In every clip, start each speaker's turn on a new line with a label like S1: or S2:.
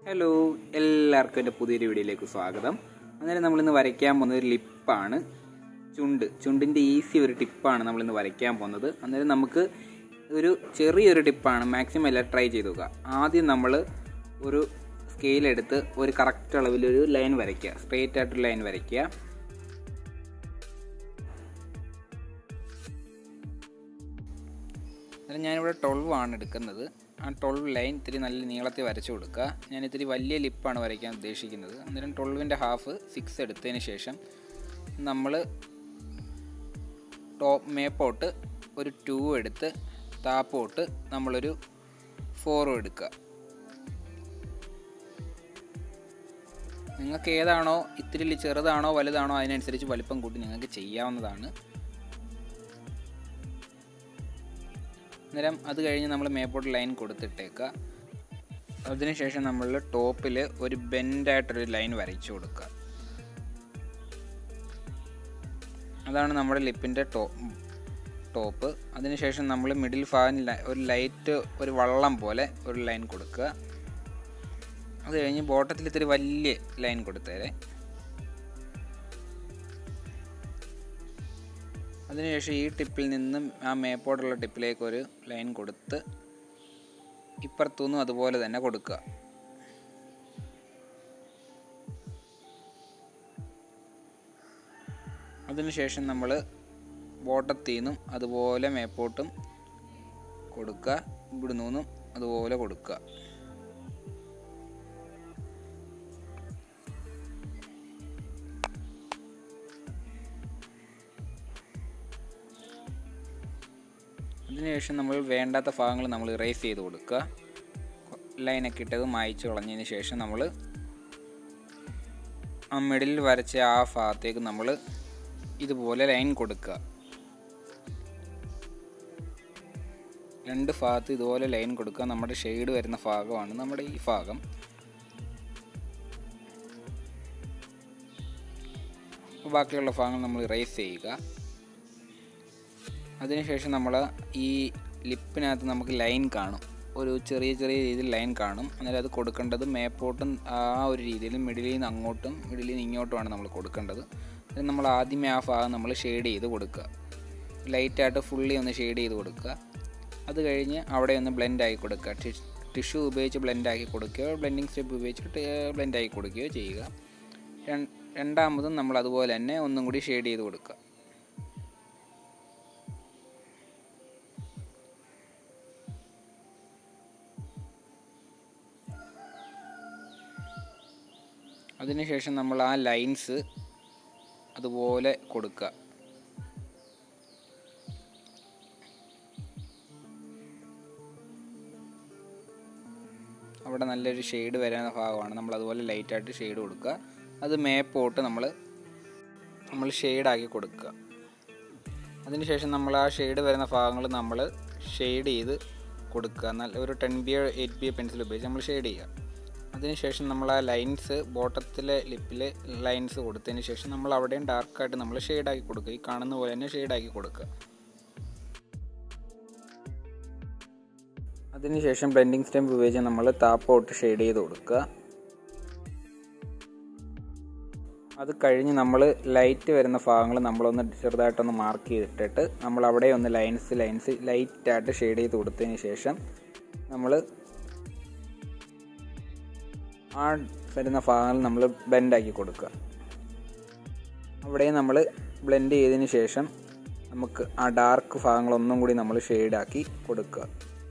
S1: hello എല്ലാവർക്കും എൻ്റെ പുതിയൊരു വീഡിയോയിലേക്ക് സ്വാഗതം അന്നേരം നമ്മളിന്ന് വരയ്ക്കാൻ പോകുന്നത് ഒരു ലിപ്പാണ് ചുണ്ട് ചുണ്ടിൻ്റെ ഈസി ഒരു ടിപ്പാണ് നമ്മളിന്ന് വരയ്ക്കാൻ പോകുന്നത് അന്നേരം നമുക്ക് ഒരു ചെറിയൊരു ടിപ്പാണ് മാക്സിമം എല്ലാം ട്രൈ ചെയ്ത് നോക്കുക ആദ്യം നമ്മൾ ഒരു സ്കെയിലെടുത്ത് ഒരു കറക്റ്റ് അളവിലൊരു ലൈൻ വരയ്ക്കുക സ്ട്രെയിറ്റ് ആയിട്ടൊരു ലൈൻ വരയ്ക്കുക അന്നേരം ഞാനിവിടെ ട്വൽവ് ആണ് എടുക്കുന്നത് ആ ട്വൽവ് ലൈൻ ഇത്തിരി നല്ല നീളത്തിൽ വരച്ചു കൊടുക്കുക ഞാൻ ഇത്തിരി വലിയ ലിപ്പാണ് വരയ്ക്കാൻ ഉദ്ദേശിക്കുന്നത് അന്നേരം ട്വൽവിൻ്റെ ഹാഫ് സിക്സ് എടുത്തതിന് ശേഷം നമ്മൾ ടോപ്പ് മേപ്പോട്ട് ഒരു ടു എടുത്ത് താപ്പോട്ട് നമ്മളൊരു ഫോറും എടുക്കുക നിങ്ങൾക്ക് ഏതാണോ ഇത്തിരി ചെറുതാണോ വലുതാണോ അതിനനുസരിച്ച് വലിപ്പം കൂട്ടി നിങ്ങൾക്ക് ചെയ്യാവുന്നതാണ് അന്നേരം അത് കഴിഞ്ഞ് നമ്മൾ മേപ്പോട്ട് ലൈൻ കൊടുത്തിട്ടേക്കുക അതിനുശേഷം നമ്മൾ ടോപ്പിൽ ഒരു ബെൻഡായിട്ടൊരു ലൈൻ വരച്ചു കൊടുക്കുക അതാണ് നമ്മുടെ ലിപ്പിൻ്റെ ടോ ടോപ്പ് അതിനുശേഷം നമ്മൾ മിഡിൽ ഭാഗം ഒരു ലൈറ്റ് ഒരു വള്ളം പോലെ ഒരു ലൈൻ കൊടുക്കുക അത് കഴിഞ്ഞ് ബോട്ടത്തിൽ ഇത്തിരി വലിയ ലൈൻ കൊടുത്തേരെ അതിനുശേഷം ഈ ടിപ്പിൽ നിന്നും ആ മേപ്പോട്ടുള്ള ടിപ്പിലേക്ക് ഒരു ലൈൻ കൊടുത്ത് ഇപ്പുറത്തുനിന്നും അതുപോലെ തന്നെ കൊടുക്കുക അതിനുശേഷം നമ്മൾ ബോട്ടത്തിൽ നിന്നും അതുപോലെ മേപ്പോട്ടും കൊടുക്കുക ഇവിടെ നിന്നും അതുപോലെ കൊടുക്കുക അതിനുശേഷം നമ്മൾ വേണ്ടാത്ത ഭാഗങ്ങൾ നമ്മൾ ഇറേസ് ചെയ്ത് കൊടുക്കുക ലൈനൊക്കെ ഇട്ടത് മായ്ച്ച് കളഞ്ഞതിന് ശേഷം നമ്മൾ ആ മിഡിൽ വരച്ച ആ ഭാഗത്തേക്ക് നമ്മൾ ഇതുപോലെ ലൈൻ കൊടുക്കുക രണ്ട് ഭാഗത്ത് ഇതുപോലെ ലൈൻ കൊടുക്കുക നമ്മുടെ ഷെയ്ഡ് വരുന്ന ഭാഗമാണ് നമ്മുടെ ഈ ഭാഗം ബാക്കിയുള്ള ഭാഗങ്ങൾ നമ്മൾ ഇറേസ് ചെയ്യുക അതിനുശേഷം നമ്മൾ ഈ ലിപ്പിനകത്ത് നമുക്ക് ലൈൻ കാണും ഒരു ചെറിയ ചെറിയ രീതിയിൽ ലൈൻ കാണും അന്നേരം അത് കൊടുക്കേണ്ടത് മേപ്പോട്ടും ആ ഒരു രീതിയിൽ മിഡിലിൽ നിന്ന് അങ്ങോട്ടും മിഡിലിൽ നിന്ന് ഇങ്ങോട്ടുമാണ് നമ്മൾ കൊടുക്കേണ്ടത് അത് നമ്മൾ ആദ്യമേ ആ ഭാഗം നമ്മൾ ഷെയ്ഡ് ചെയ്ത് കൊടുക്കുക ലൈറ്റായിട്ട് ഫുള്ളി ഒന്ന് ഷെയ്ഡ് ചെയ്ത് കൊടുക്കുക അത് കഴിഞ്ഞ് അവിടെ ഒന്ന് ബ്ലെൻഡ് ആക്കി കൊടുക്കുക ടിഷ്യൂ ഉപയോഗിച്ച് ബ്ലെൻഡ് ആക്കി കൊടുക്കുകയോ ബ്ലെൻഡിങ് സ്റ്റെപ്പ് ഉപയോഗിച്ചിട്ട് ബ്ലെൻഡ് ആക്കി കൊടുക്കുകയോ ചെയ്യുക രണ്ടാമതും നമ്മൾ അതുപോലെ തന്നെ ഒന്നും കൂടി ഷെയ്ഡ് ചെയ്ത് കൊടുക്കുക അതിനുശേഷം നമ്മൾ ആ ലൈൻസ് അതുപോലെ കൊടുക്കുക അവിടെ നല്ലൊരു ഷെയ്ഡ് വരുന്ന ഭാഗമാണ് നമ്മൾ അതുപോലെ ലൈറ്റായിട്ട് ഷെയ്ഡ് കൊടുക്കുക അത് മേപ്പോട്ട് നമ്മൾ നമ്മൾ ഷെയ്ഡാക്കി കൊടുക്കുക അതിനുശേഷം നമ്മൾ ആ ഷെയ്ഡ് വരുന്ന ഭാഗങ്ങൾ നമ്മൾ ഷെയ്ഡ് ചെയ്ത് കൊടുക്കുക നല്ല ഒരു ten B eight B pencil ഉപയോഗിച്ച് നമ്മൾ ഷെയ്ഡ് ചെയ്യുക അതിനുശേഷം നമ്മൾ ആ ലൈൻസ് ബോട്ടത്തിലെ ലിപ്പിൽ ലൈൻസ് കൊടുത്തതിന് ശേഷം നമ്മൾ അവിടെയും ഡാർക്കായിട്ട് നമ്മൾ ഷെയ്ഡാക്കി കൊടുക്കുക ഈ കാണുന്ന പോലെ തന്നെ ഷെയ്ഡാക്കി കൊടുക്കുക അതിനുശേഷം ബ്ലെൻഡിങ് സ്റ്റെമ്പ് ഉപയോഗിച്ച് നമ്മൾ താപ്പോട്ട് ഷെയ്ഡ് ചെയ്ത് കൊടുക്കുക അത് കഴിഞ്ഞ് നമ്മൾ ലൈറ്റ് വരുന്ന ഭാഗങ്ങൾ നമ്മളൊന്ന് ചെറുതായിട്ടൊന്ന് മാർക്ക് ചെയ്തിട്ടിട്ട് നമ്മൾ അവിടെ ഒന്ന് ലൈൻസ് ലൈൻസ് ലൈറ്റായിട്ട് ഷെയ്ഡ് ചെയ്ത് കൊടുത്തതിന് ശേഷം നമ്മൾ ആ വരുന്ന ഭാഗങ്ങൾ നമ്മൾ ബ്ലെൻഡാക്കി കൊടുക്കുക അവിടെ നമ്മൾ ബ്ലെൻഡ് ചെയ്തതിന് ശേഷം നമുക്ക് ആ ഡാർക്ക് ഭാഗങ്ങൾ ഒന്നും കൂടി നമ്മൾ ഷെയ്ഡാക്കി കൊടുക്കുക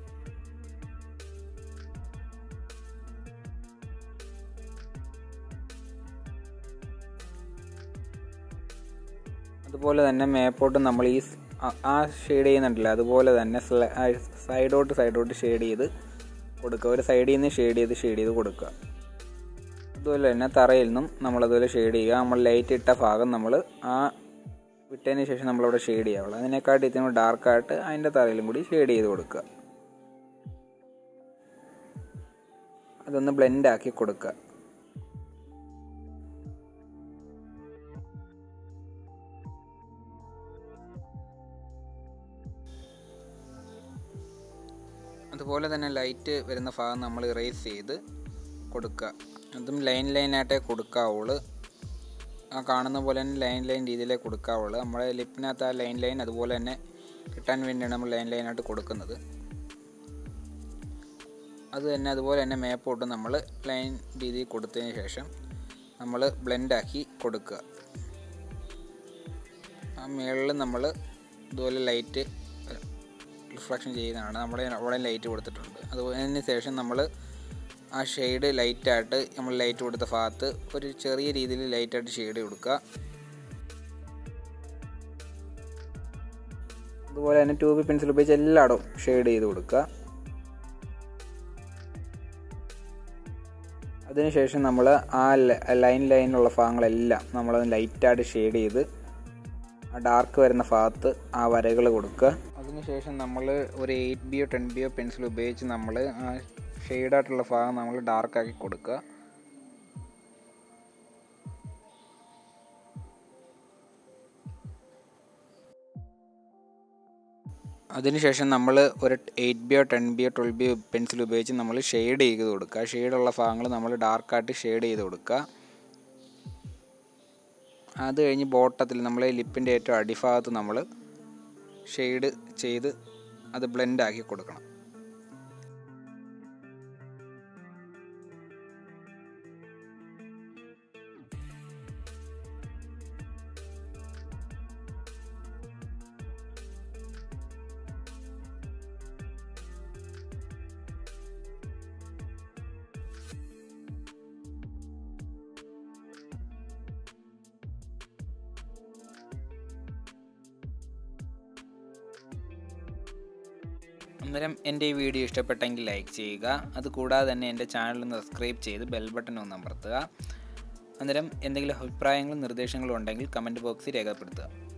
S1: അതുപോലെ തന്നെ മേപ്പോട്ട് നമ്മൾ ഈ ആ ഷെയ്ഡ് ചെയ്യുന്നുണ്ടല്ലോ അതുപോലെ തന്നെ സൈഡോട്ട് സൈഡോട്ട് ഷെയ്ഡ് ചെയ്ത് കൊടുക്കുക ഒരു സൈഡിൽ നിന്ന് ഷെയ്ഡ് ചെയ്ത് ഷെയ്ഡ് ചെയ്ത് കൊടുക്കുക അതുപോലെ തന്നെ തറയിൽ നിന്നും നമ്മളതുപോലെ ഷെയ്ഡ് ചെയ്യുക നമ്മൾ ലൈറ്റ് ഇട്ട ഭാഗം നമ്മൾ ആ വിട്ടതിന് ശേഷം നമ്മളവിടെ ഷെയ്ഡ് ചെയ്യാവുള്ളൂ അതിനെക്കാട്ടി ഇത്തിരി ഡാർക്കായിട്ട് അതിൻ്റെ തറയിലും കൂടി ഷെയ്ഡ് ചെയ്ത് കൊടുക്കുക അതൊന്ന് ബ്ലെൻഡ് ആക്കി കൊടുക്കുക അതുപോലെ തന്നെ ലൈറ്റ് വരുന്ന ഭാഗം നമ്മൾ ഇറേസ് ചെയ്ത് കൊടുക്കുക അതും ലൈൻ ലൈനായിട്ടേ കൊടുക്കാവുള്ളൂ ആ കാണുന്ന പോലെ തന്നെ ലൈൻ ലൈൻ രീതിയിലേ കൊടുക്കാവുള്ളൂ നമ്മുടെ ലിപ്പിനകത്ത് ആ ലൈൻ ലൈൻ അതുപോലെ തന്നെ കിട്ടാൻ വേണ്ടിയാണ് നമ്മൾ ലൈൻ ലൈനായിട്ട് കൊടുക്കുന്നത് അത് തന്നെ അതുപോലെ തന്നെ മേപ്പോട്ട് നമ്മൾ ലൈൻ രീതിയിൽ കൊടുത്തതിന് ശേഷം നമ്മൾ ബ്ലെൻഡാക്കി കൊടുക്കുക ആ മുകളിൽ നമ്മൾ ഇതുപോലെ ലൈറ്റ് റിഫ്ലക്ഷൻ ചെയ്യുന്നതാണ് നമ്മുടെ അവിടെ ലൈറ്റ് കൊടുത്തിട്ടുണ്ട് അതുപോലെ അതിന് ശേഷം നമ്മൾ ആ ഷെയ്ഡ് ലൈറ്റായിട്ട് നമ്മൾ ലൈറ്റ് കൊടുത്ത ഭാഗത്ത് ഒരു ചെറിയ രീതിയിൽ ലൈറ്റായിട്ട് ഷെയ്ഡ് കൊടുക്കുക അതുപോലെ തന്നെ ട്യൂബ് പെൻസിൽ ഉപയോഗിച്ച് എല്ലായിടവും ഷെയ്ഡ് ചെയ്ത് കൊടുക്കുക അതിനുശേഷം നമ്മൾ ആ ലൈൻ ലൈനുള്ള ഭാഗങ്ങളെല്ലാം നമ്മൾ ലൈറ്റായിട്ട് ഷെയ്ഡ് ചെയ്ത് ആ ഡാർക്ക് വരുന്ന ഭാഗത്ത് ആ വരകൾ കൊടുക്കുക അതിനുശേഷം നമ്മൾ ഒരു എയ്റ്റ് ബിയോ ടെൻ ബിയോ പെൻസിൽ ഉപയോഗിച്ച് നമ്മൾ ആ ഷെയ്ഡായിട്ടുള്ള ഭാഗം നമ്മൾ ഡാർക്കാക്കി കൊടുക്കുക അതിനുശേഷം നമ്മൾ ഒരു എയ്റ്റ് ബിയോ ടെൻ ബിയോ ട്വൽവ് ബിയോ പെൻസിൽ ഉപയോഗിച്ച് നമ്മൾ ഷെയ്ഡ് ചെയ്ത് കൊടുക്കുക ഷെയ്ഡുള്ള ഭാഗങ്ങൾ നമ്മൾ ഡാർക്കായിട്ട് ഷെയ്ഡ് ചെയ്ത് കൊടുക്കുക അത് കഴിഞ്ഞ് ബോട്ടത്തിൽ നമ്മൾ ലിപ്പിൻ്റെ ഏറ്റവും അടിഭാഗത്ത് നമ്മൾ ഷെയ്ഡ് ചെയ്ത് അത് ബ്ലെൻഡ് ആക്കി കൊടുക്കണം അന്നേരം എൻ്റെ ഈ വീഡിയോ ഇഷ്ടപ്പെട്ടെങ്കിൽ ലൈക്ക് ചെയ്യുക അതുകൂടാതെ തന്നെ എൻ്റെ ചാനൽ ഒന്ന് സബ്സ്ക്രൈബ് ചെയ്ത് ബെൽ ബട്ടൺ ഒന്ന് അമർത്തുക അന്നേരം എന്തെങ്കിലും അഭിപ്രായങ്ങളും നിർദ്ദേശങ്ങളും ഉണ്ടെങ്കിൽ കമൻറ്റ് ബോക്സിൽ രേഖപ്പെടുത്തുക